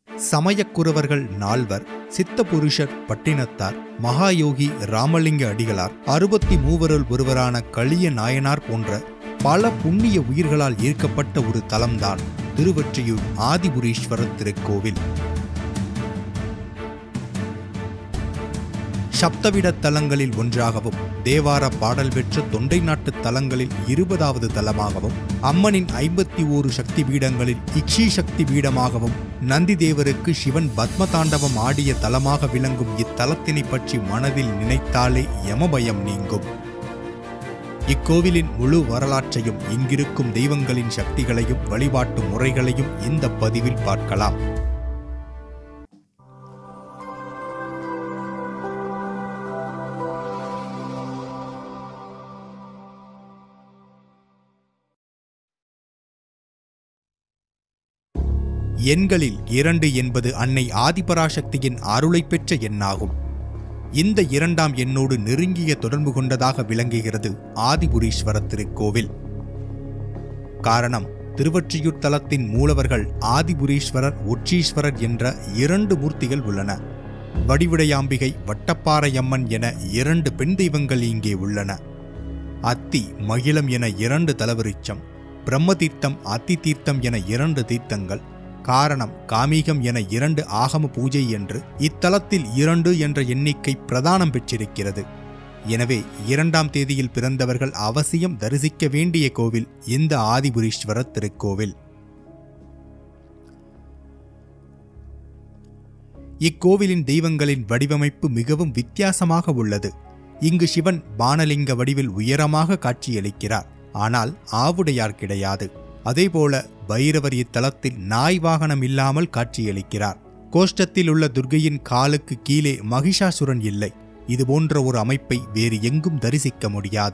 சமயக்குறவர்கள் நால்வர் சித்தபுருஷர் பட்டினத்தார் மகாயோகி ராமலிங்க அடிகளார் அறுபத்தி மூவருள் ஒருவரான களிய நாயனார் போன்ற பல புண்ணிய உயிர்களால் ஈர்க்கப்பட்ட ஒரு தலம்தான் திருவொற்றியூர் ஆதிபுரீஸ்வரர் திருக்கோவில் சப்தவிட தலங்களில் ஒன்றாகவும் தேவார பாடல் பெற்ற தொண்டை நாட்டு தலங்களில் இருபதாவது தலமாகவும் அம்மனின் ஐம்பத்தி ஓரு சக்தி பீடங்களில் இக்ஷி சக்தி பீடமாகவும் நந்தி தேவருக்கு சிவன் பத்மதாண்டவம் ஆடிய தலமாக விளங்கும் இத்தலத்தினை பற்றி மனதில் நினைத்தாலே யமபயம் நீங்கும் இக்கோவிலின் முழு வரலாற்றையும் இங்கிருக்கும் தெய்வங்களின் சக்திகளையும் வழிபாட்டு முறைகளையும் இந்த பதிவில் பார்க்கலாம் எண்களில் இரண்டு என்பது அன்னை ஆதிபராசக்தியின் அருளை பெற்ற எண்ணாகும் இந்த இரண்டாம் எண்ணோடு நெருங்கிய தொடர்பு கொண்டதாக விளங்குகிறது ஆதிபுரீஸ்வரர் திருக்கோவில் காரணம் திருவொற்றியூர் தலத்தின் மூலவர்கள் ஆதிபுரீஸ்வரர் ஒற்றீஸ்வரர் என்ற இரண்டு மூர்த்திகள் உள்ளன வடிவுடையாம்பிகை வட்டப்பாறையம்மன் என இரண்டு பெண் தெய்வங்கள் இங்கே உள்ளன அத்தி மகிழம் என இரண்டு தலவிருச்சம் பிரம்மதீர்த்தம் அத்தி தீர்த்தம் என இரண்டு தீர்த்தங்கள் காரணம் காமீகம் என இரண்டு ஆகம பூஜை என்று இத்தலத்தில் இரண்டு என்ற எண்ணிக்கை பிரதானம் பெற்றிருக்கிறது எனவே இரண்டாம் தேதியில் பிறந்தவர்கள் அவசியம் தரிசிக்க வேண்டிய கோவில் இந்த ஆதிபுரீஸ்வரர் திருக்கோவில் இக்கோவிலின் தெய்வங்களின் வடிவமைப்பு மிகவும் வித்தியாசமாக உள்ளது இங்கு சிவன் பானலிங்க வடிவில் உயரமாக காட்சியளிக்கிறார் ஆனால் ஆவுடையார் கிடையாது அதேபோல பைரவர் இத்தலத்தில் நாய் வாகனம் இல்லாமல் காட்சியளிக்கிறார் கோஷ்டத்தில் உள்ள துர்கையின் காலுக்கு கீழே மகிஷாசுரன் இல்லை இது போன்ற ஒரு அமைப்பை வேறு எங்கும் தரிசிக்க முடியாது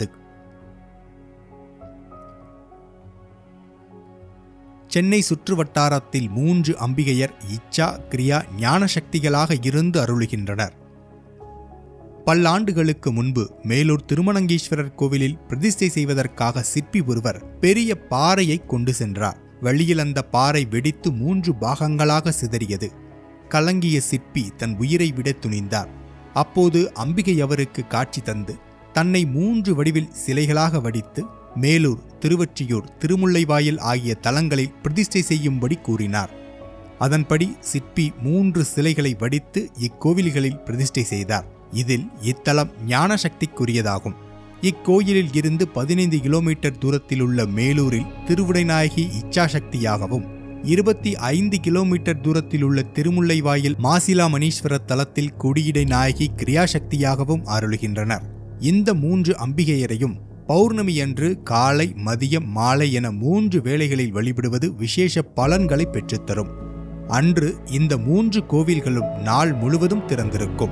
சென்னை சுற்றுவட்டாரத்தில் மூன்று அம்பிகையர் இச்சா கிரியா ஞான சக்திகளாக இருந்து அருளுகின்றனர் பல்லாண்டுகளுக்கு முன்பு மேலூர் திருமணங்கீஸ்வரர் கோவிலில் பிரதிஷ்டை செய்வதற்காக சிற்பி ஒருவர் பெரிய பாறையை கொண்டு சென்றார் வழியில் அந்த பாறை வெடித்து மூன்று பாகங்களாக சிதறியது கலங்கிய சிற்பி தன் உயிரை விட துணிந்தார் அப்போது அம்பிகை அவருக்கு காட்சி தந்து தன்னை மூன்று வடிவில் சிலைகளாக வடித்து மேலூர் திருவொற்றியூர் திருமுல்லைவாயில் ஆகிய தலங்களில் பிரதிஷ்டை செய்யும்படி கூறினார் அதன்படி சிற்பி மூன்று சிலைகளை வடித்து இக்கோவில்களில் பிரதிஷ்டை செய்தார் இதில் இத்தலம் ஞான சக்திக்குரியதாகும் இக்கோயிலில் இருந்து பதினைந்து கிலோமீட்டர் தூரத்தில் உள்ள மேலூரில் திருவுடைநாயகி இச்சாசக்தியாகவும் இருபத்தி ஐந்து கிலோமீட்டர் தூரத்தில் உள்ள திருமுல்லைவாயில் மாசிலா மணீஸ்வரர் தலத்தில் குடியிடை நாயகி கிரியாசக்தியாகவும் அருளுகின்றனர் இந்த மூன்று அம்பிகையரையும் பௌர்ணமி அன்று காலை மதியம் மாலை என மூன்று வேளைகளில் வழிபடுவது விசேஷ பலன்களை பெற்றுத்தரும் அன்று இந்த மூன்று கோவில்களும் நாள் முழுவதும் திறந்திருக்கும்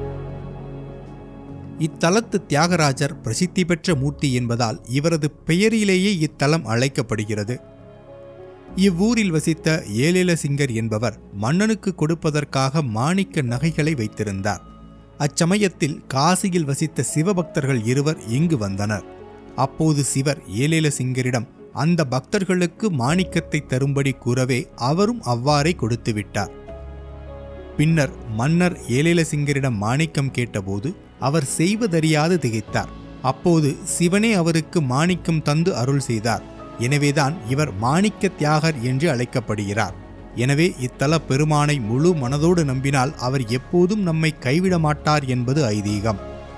இத்தலத்து தியாகராஜர் பிரசித்தி பெற்ற மூர்த்தி என்பதால் இவரது பெயரிலேயே இத்தலம் அழைக்கப்படுகிறது இவ்வூரில் வசித்த ஏலேலசிங்கர் என்பவர் மன்னனுக்கு கொடுப்பதற்காக மாணிக்க நகைகளை வைத்திருந்தார் அச்சமயத்தில் காசியில் வசித்த சிவபக்தர்கள் இருவர் இங்கு வந்தனர் அப்போது சிவர் ஏலேலசிங்கரிடம் அந்த பக்தர்களுக்கு மாணிக்கத்தை தரும்படி கூறவே அவரும் அவ்வாறே கொடுத்து விட்டார் பின்னர் மன்னர் ஏலேலசிங்கரிடம் மாணிக்கம் கேட்டபோது அவர் செய்வதறியாது திகைத்தார் அப்போது சிவனே அவருக்கு மாணிக்கம் தந்து அருள் செய்தார் எனவேதான் இவர் மாணிக்க தியாகர் என்று அழைக்கப்படுகிறார் எனவே இத்தல பெருமானை முழு மனதோடு நம்பினால் அவர் எப்போதும் நம்மை கைவிட மாட்டார் என்பது ஐதீகம்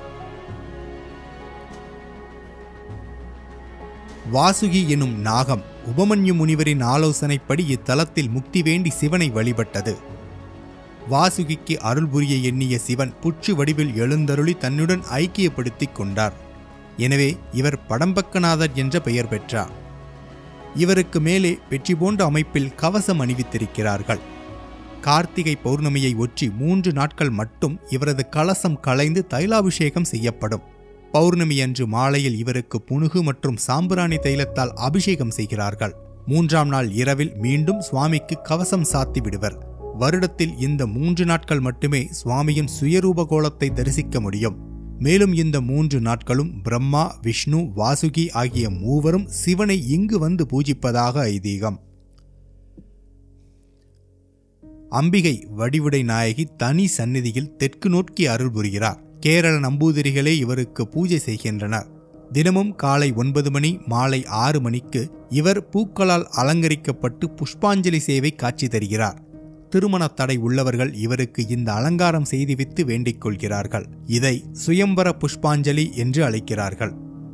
வாசுகி எனும் நாகம் உபமன்யு முனிவரின் ஆலோசனைப்படி இத்தலத்தில் முக்தி வேண்டி சிவனை வழிபட்டது வாசுகிக்கு அருள் புரிய எண்ணிய சிவன் புற்று வடிவில் எழுந்தருளி தன்னுடன் ஐக்கியப்படுத்திக் கொண்டார் எனவே இவர் படம்பக்கநாதர் என்ற பெயர் பெற்றார் இவருக்கு மேலே வெற்றி போன்ற அமைப்பில் கவசம் அணிவித்திருக்கிறார்கள் கார்த்திகை பௌர்ணமியை ஒற்றி மூன்று நாட்கள் மட்டும் இவரது கலசம் களைந்து தைலாபிஷேகம் செய்யப்படும் பௌர்ணமி அன்று மாலையில் இவருக்கு புனுகு மற்றும் சாம்பிராணி தைலத்தால் அபிஷேகம் செய்கிறார்கள் மூன்றாம் நாள் இரவில் மீண்டும் சுவாமிக்கு கவசம் சாத்தி விடுவர் வருடத்தில் இந்த மூன்று நாட்கள் மட்டுமே சுவாமியின் சுயரூப கோலத்தை தரிசிக்க முடியும் மேலும் இந்த மூன்று நாட்களும் பிரம்மா விஷ்ணு வாசுகி ஆகிய மூவரும் சிவனை இங்கு வந்து பூஜிப்பதாக ஐதீகம் அம்பிகை வடிவுடை நாயகி தனி சந்நிதியில் தெற்கு நோக்கி அருள் புரிகிறார் கேரள நம்பூதிரிகளே இவருக்கு பூஜை செய்கின்றனர் தினமும் காலை ஒன்பது மணி மாலை ஆறு மணிக்கு இவர் பூக்களால் அலங்கரிக்கப்பட்டு புஷ்பாஞ்சலி சேவை காட்சி தருகிறார் திருமண தடை உள்ளவர்கள் இவருக்கு இந்த அலங்காரம் செய்துவித்து வேண்டிக் கொள்கிறார்கள் இதை சுயம்பர புஷ்பாஞ்சலி என்று அழைக்கிறார்கள்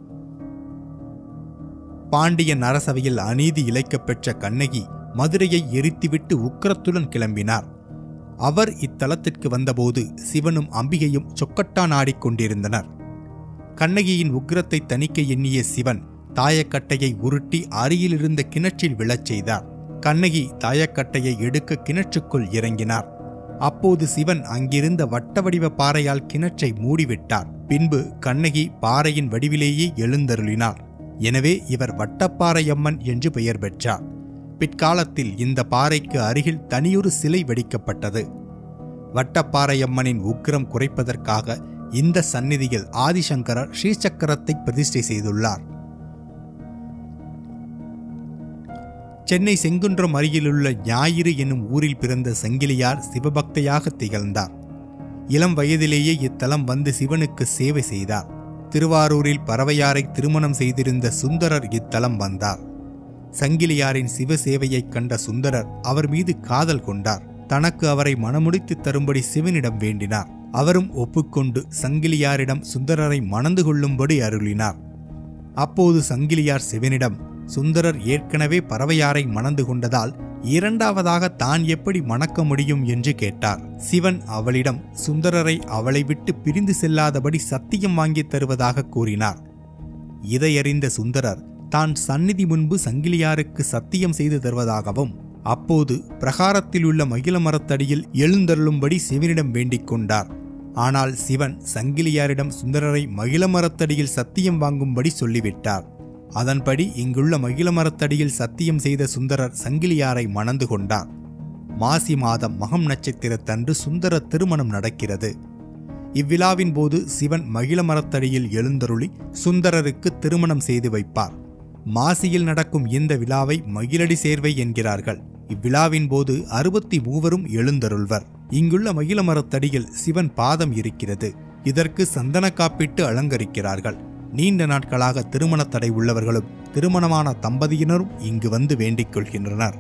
பாண்டியன் அரசவையில் அநீதி இழைக்கப் பெற்ற கண்ணகி மதுரையை எரித்துவிட்டு உக்கிரத்துடன் கிளம்பினார் அவர் இத்தலத்திற்கு வந்தபோது சிவனும் அம்பிகையும் சொக்கட்டான் ஆடிக்கொண்டிருந்தனர் கண்ணகியின் உக்கிரத்தை தணிக்க எண்ணிய சிவன் தாயக்கட்டையை உருட்டி அருகிலிருந்த கிணற்றில் விழச் செய்தார் கண்ணகி தாயக்கட்டையை எடுக்க கிணற்றுக்குள் இறங்கினார் அப்போது சிவன் அங்கிருந்த வட்ட வடிவ பாறையால் கிணற்றை மூடிவிட்டார் பின்பு கண்ணகி பாறையின் வடிவிலேயே எழுந்தருளினார் எனவே இவர் வட்டப்பாறையம்மன் என்று பெயர் பெற்றார் பிற்காலத்தில் இந்த பாறைக்கு அருகில் தனியொரு சிலை வெடிக்கப்பட்டது வட்டப்பாறையம்மனின் உக்கிரம் குறைப்பதற்காக இந்த சந்நிதியில் ஆதிசங்கரர் ஸ்ரீசக்கரத்தை பிரதிஷ்டை செய்துள்ளார் சென்னை செங்குன்றம் அருகிலுள்ள ஞாயிறு என்னும் ஊரில் பிறந்த சங்கிலியார் சிவபக்தையாக திகழ்ந்தார் இளம் வயதிலேயே இத்தலம் வந்து சிவனுக்கு சேவை செய்தார் திருவாரூரில் பறவையாரை திருமணம் செய்திருந்த சுந்தரர் இத்தலம் வந்தார் சங்கிலியாரின் சிவ சேவையைக் கண்ட சுந்தரர் அவர் மீது காதல் கொண்டார் தனக்கு அவரை மணமுடித்து தரும்படி சிவனிடம் வேண்டினார் அவரும் ஒப்புக்கொண்டு சங்கிலியாரிடம் சுந்தரரை மணந்து கொள்ளும்படி அருளினார் அப்போது சங்கிலியார் சிவனிடம் சுந்தரர் ஏற்கனவே பறவையாரை மணந்து கொண்டதால் இரண்டாவதாக தான் எப்படி மணக்க முடியும் என்று கேட்டார் சிவன் அவளிடம் சுந்தரரை அவளை விட்டு பிரிந்து செல்லாதபடி சத்தியம் வாங்கித் தருவதாக கூறினார் இதையறிந்த சுந்தரர் தான் சந்நிதி முன்பு சங்கிலியாருக்கு சத்தியம் செய்து தருவதாகவும் அப்போது பிரகாரத்தில் உள்ள மகிழ மரத்தடியில் எழுந்தருளும்படி சிவனிடம் வேண்டிக் கொண்டார் ஆனால் சிவன் சங்கிலியாரிடம் சுந்தரரை மகிழ மரத்தடியில் சத்தியம் வாங்கும்படி சொல்லிவிட்டார் அதன்படி இங்குள்ள மகிழ மரத்தடியில் சத்தியம் செய்த சுந்தரர் சங்கிலியாரை மணந்து கொண்டார் மாசி மாதம் மகம் நட்சத்திரத்தன்று சுந்தர திருமணம் நடக்கிறது இவ்விழாவின் போது சிவன் மகிழ மரத்தடியில் எழுந்தருளி சுந்தரருக்கு திருமணம் செய்து வைப்பார் மாசியில் நடக்கும் இந்த விழாவை மகிழடி சேர்வை என்கிறார்கள் இவ்விழாவின் போது அறுபத்தி மூவரும் எழுந்தருள்வர் இங்குள்ள மகிழ மரத்தடியில் சிவன் பாதம் இருக்கிறது இதற்கு சந்தன காப்பிட்டு அலங்கரிக்கிறார்கள் நீண்ட நாட்களாக திருமண தடை உள்ளவர்களும் திருமணமான தம்பதியினரும் இங்கு வந்து வேண்டிக் கொள்கின்றனர்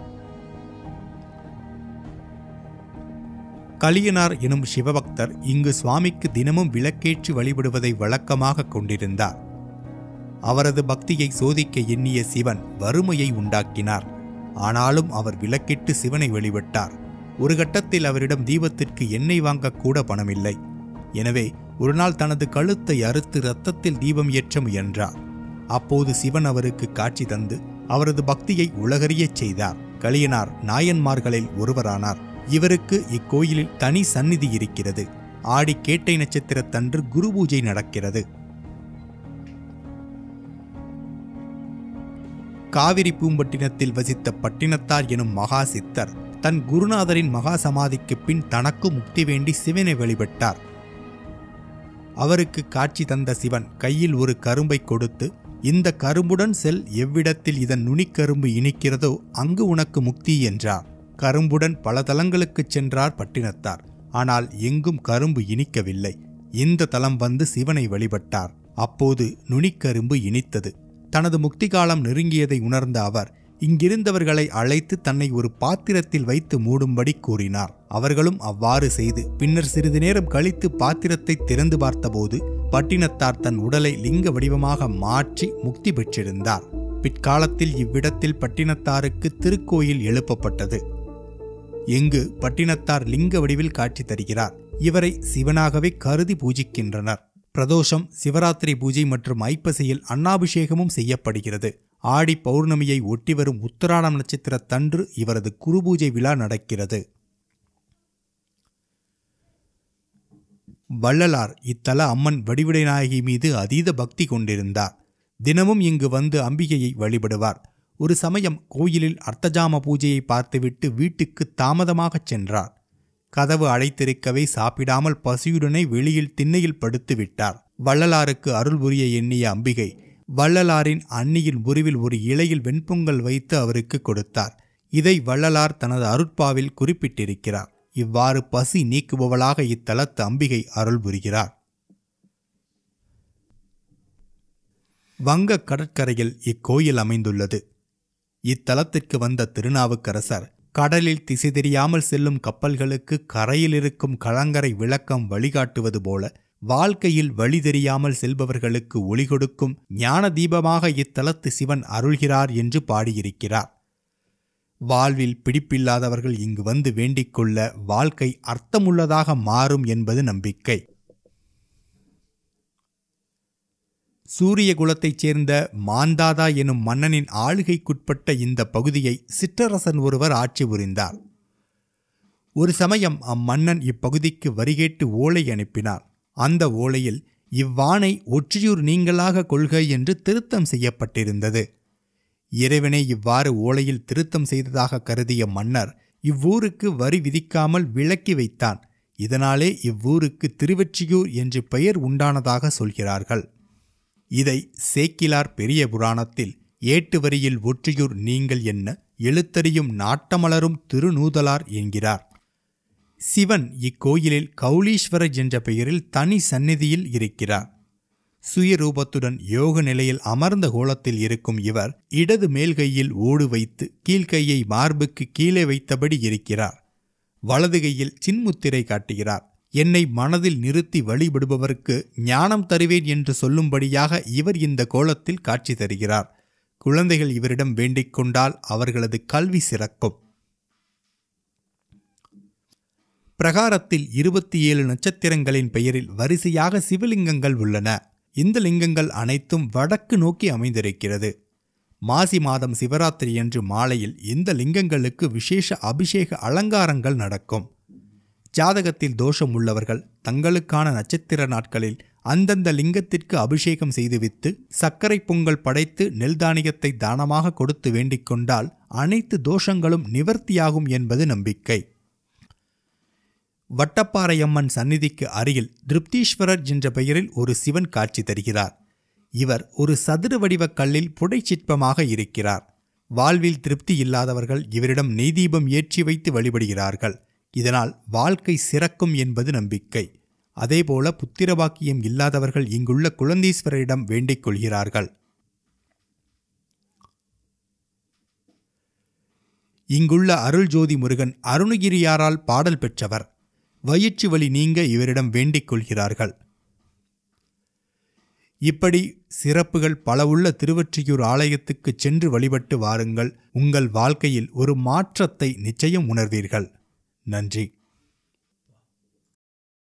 கலியனார் எனும் சிவபக்தர் இங்கு சுவாமிக்கு தினமும் விளக்கேற்றி வழிபடுவதை வழக்கமாக கொண்டிருந்தார் அவரது பக்தியை சோதிக்க எண்ணிய சிவன் வறுமையை உண்டாக்கினார் ஆனாலும் அவர் விளக்கிட்டு சிவனை வழிபட்டார் ஒரு கட்டத்தில் அவரிடம் தீபத்திற்கு எண்ணெய் வாங்கக்கூட பணமில்லை எனவே ஒரு நாள் தனது கழுத்தை அறுத்து இரத்தத்தில் தீபம் ஏற்ற முயன்றார் அப்போது சிவன் அவருக்கு காட்சி தந்து அவரது பக்தியை உலகறியச் செய்தார் கலியனார் நாயன்மார்களில் ஒருவரானார் இவருக்கு இக்கோயிலில் தனி சந்நிதி இருக்கிறது ஆடி கேட்டை நட்சத்திரத்தன்று குரு பூஜை நடக்கிறது காவிரி பூம்பட்டினத்தில் வசித்த பட்டினத்தார் எனும் மகா சித்தர் தன் குருநாதரின் மகா சமாதிக்கு பின் தனக்கு முக்தி வேண்டி சிவனை வழிபட்டார் அவருக்கு காட்சி தந்த சிவன் கையில் ஒரு கரும்பை கொடுத்து இந்த கரும்புடன் செல் எவ்விடத்தில் இதன் நுனிக்கரும்பு இனிக்கிறதோ அங்கு உனக்கு முக்தி என்றார் கரும்புடன் பல தலங்களுக்குச் சென்றார் பட்டினத்தார் ஆனால் எங்கும் கரும்பு இனிக்கவில்லை இந்த தலம் வந்து சிவனை வழிபட்டார் அப்போது நுனிக்கரும்பு இனித்தது தனது முக்தி காலம் நெருங்கியதை உணர்ந்த அவர் இங்கிருந்தவர்களை அழைத்து தன்னை ஒரு பாத்திரத்தில் வைத்து மூடும்படி கூறினார் அவர்களும் அவ்வாறு செய்து பின்னர் சிறிது நேரம் கழித்து பாத்திரத்தை திறந்து பார்த்தபோது பட்டினத்தார் தன் உடலை லிங்க வடிவமாக மாற்றி முக்தி பெற்றிருந்தார் பிற்காலத்தில் இவ்விடத்தில் பட்டினத்தாருக்கு திருக்கோயில் எழுப்பப்பட்டது எங்கு பட்டினத்தார் லிங்க வடிவில் காட்சி தருகிறார் இவரை சிவனாகவே கருதி பூஜிக்கின்றனர் பிரதோஷம் சிவராத்திரி பூஜை மற்றும் ஐப்பசியில் அன்னாபிஷேகமும் செய்யப்படுகிறது ஆடி பௌர்ணமியை ஒட்டி வரும் உத்தராடம் நட்சத்திரத்தன்று இவரது குருபூஜை விழா நடக்கிறது வள்ளலார் இத்தல அம்மன் வடிவுடைநாயகி மீது அதீத பக்தி கொண்டிருந்தார் தினமும் இங்கு வந்து அம்பிகையை வழிபடுவார் ஒரு சமயம் கோயிலில் அர்த்தஜாம பூஜையை பார்த்துவிட்டு வீட்டுக்கு தாமதமாகச் சென்றார் கதவு அழைத்திருக்கவே சாப்பிடாமல் பசியுடனே வெளியில் திண்ணையில் படுத்து விட்டார் வள்ளலாருக்கு அருள் புரிய எண்ணிய அம்பிகை வள்ளலாரின் அன்னியின் முறிவில் ஒரு இலையில் வெண்பொங்கல் வைத்து அவருக்கு கொடுத்தார் இதை வள்ளலார் தனது அருட்பாவில் குறிப்பிட்டிருக்கிறார் இவ்வாறு பசி நீக்குபவளாக இத்தலத்து அம்பிகை அருள் புரிகிறார் வங்க கடற்கரையில் இக்கோயில் அமைந்துள்ளது இத்தலத்திற்கு வந்த திருநாவுக்கரசர் கடலில் திசை தெரியாமல் செல்லும் கப்பல்களுக்கு கரையில் இருக்கும் கலங்கரை விளக்கம் வழிகாட்டுவது போல வாழ்க்கையில் வழி தெரியாமல் செல்பவர்களுக்கு ஒளி கொடுக்கும் ஞான தீபமாக இத்தலத்து சிவன் அருள்கிறார் என்று பாடியிருக்கிறார் வாழ்வில் பிடிப்பில்லாதவர்கள் இங்கு வந்து வேண்டிக் கொள்ள வாழ்க்கை அர்த்தமுள்ளதாக மாறும் என்பது நம்பிக்கை சூரிய குலத்தைச் சேர்ந்த மாந்தாதா எனும் மன்னனின் ஆளுகைக்குட்பட்ட இந்த பகுதியை சிற்றரசன் ஒருவர் ஆட்சி புரிந்தார் ஒரு சமயம் அம்மன்னன் இப்பகுதிக்கு வரிகேட்டு ஓலை அனுப்பினார் அந்த ஓலையில் இவ்வானை ஒற்றியூர் நீங்களாக கொள்க என்று திருத்தம் செய்யப்பட்டிருந்தது இறைவனே இவ்வாறு ஓலையில் திருத்தம் செய்ததாக கருதிய மன்னர் இவ்வூருக்கு வரி விதிக்காமல் விலக்கி வைத்தான் இதனாலே இவ்வூருக்கு திருவெற்றியூர் என்று பெயர் உண்டானதாக சொல்கிறார்கள் இதை சேக்கிலார் பெரிய புராணத்தில் ஏட்டு வரியில் ஒற்றியூர் நீங்கள் என்ன எழுத்தறியும் நாட்டமலரும் திருநூதலார் என்கிறார் சிவன் இக்கோயிலில் கௌலீஸ்வரர் என்ற பெயரில் தனி சந்நிதியில் இருக்கிறார் சுயரூபத்துடன் யோக நிலையில் அமர்ந்த கோலத்தில் இருக்கும் இவர் இடது மேல்கையில் ஓடு வைத்து கீழ்கையை மார்புக்கு கீழே வைத்தபடி இருக்கிறார் வலது கையில் சின்முத்திரை காட்டுகிறார் என்னை மனதில் நிறுத்தி வழிபடுபவருக்கு ஞானம் தருவேன் என்று சொல்லும்படியாக இவர் இந்த கோலத்தில் காட்சி தருகிறார் குழந்தைகள் இவரிடம் வேண்டிக் கொண்டால் அவர்களது கல்வி சிறக்கும் பிரகாரத்தில் இருபத்தி ஏழு நட்சத்திரங்களின் பெயரில் வரிசையாக சிவலிங்கங்கள் உள்ளன இந்த லிங்கங்கள் அனைத்தும் வடக்கு நோக்கி அமைந்திருக்கிறது மாசி மாதம் சிவராத்திரி என்று மாலையில் இந்த லிங்கங்களுக்கு விசேஷ அபிஷேக அலங்காரங்கள் நடக்கும் ஜாதகத்தில் தோஷம் உள்ளவர்கள் தங்களுக்கான நட்சத்திர நாட்களில் அந்தந்த லிங்கத்திற்கு அபிஷேகம் செய்துவித்து சர்க்கரை பொங்கல் படைத்து நெல் தானியத்தை தானமாக கொடுத்து வேண்டிக் கொண்டால் அனைத்து தோஷங்களும் நிவர்த்தியாகும் என்பது நம்பிக்கை வட்டப்பாறையம்மன் சந்நிதிக்கு அருகில் திருப்தீஸ்வரர் என்ற பெயரில் ஒரு சிவன் காட்சி தருகிறார் இவர் ஒரு சதுர வடிவ கல்லில் புடைச்சிற்பமாக இருக்கிறார் வாழ்வில் திருப்தி இல்லாதவர்கள் இவரிடம் நெய்தீபம் ஏற்றி வைத்து வழிபடுகிறார்கள் இதனால் வாழ்க்கை சிறக்கும் என்பது நம்பிக்கை அதேபோல புத்திரபாக்கியம் இல்லாதவர்கள் இங்குள்ள குழந்தீஸ்வரரிடம் வேண்டிக் கொள்கிறார்கள் இங்குள்ள அருள்ஜோதி முருகன் அருணகிரியாரால் பாடல் பெற்றவர் வயிற்று வலி நீங்க இவரிடம் வேண்டிக் கொள்கிறார்கள் இப்படி சிறப்புகள் பல உள்ள திருவொற்றியூர் ஆலயத்துக்கு சென்று வழிபட்டு வாருங்கள் உங்கள் வாழ்க்கையில் ஒரு மாற்றத்தை நிச்சயம் உணர்வீர்கள் நன்றி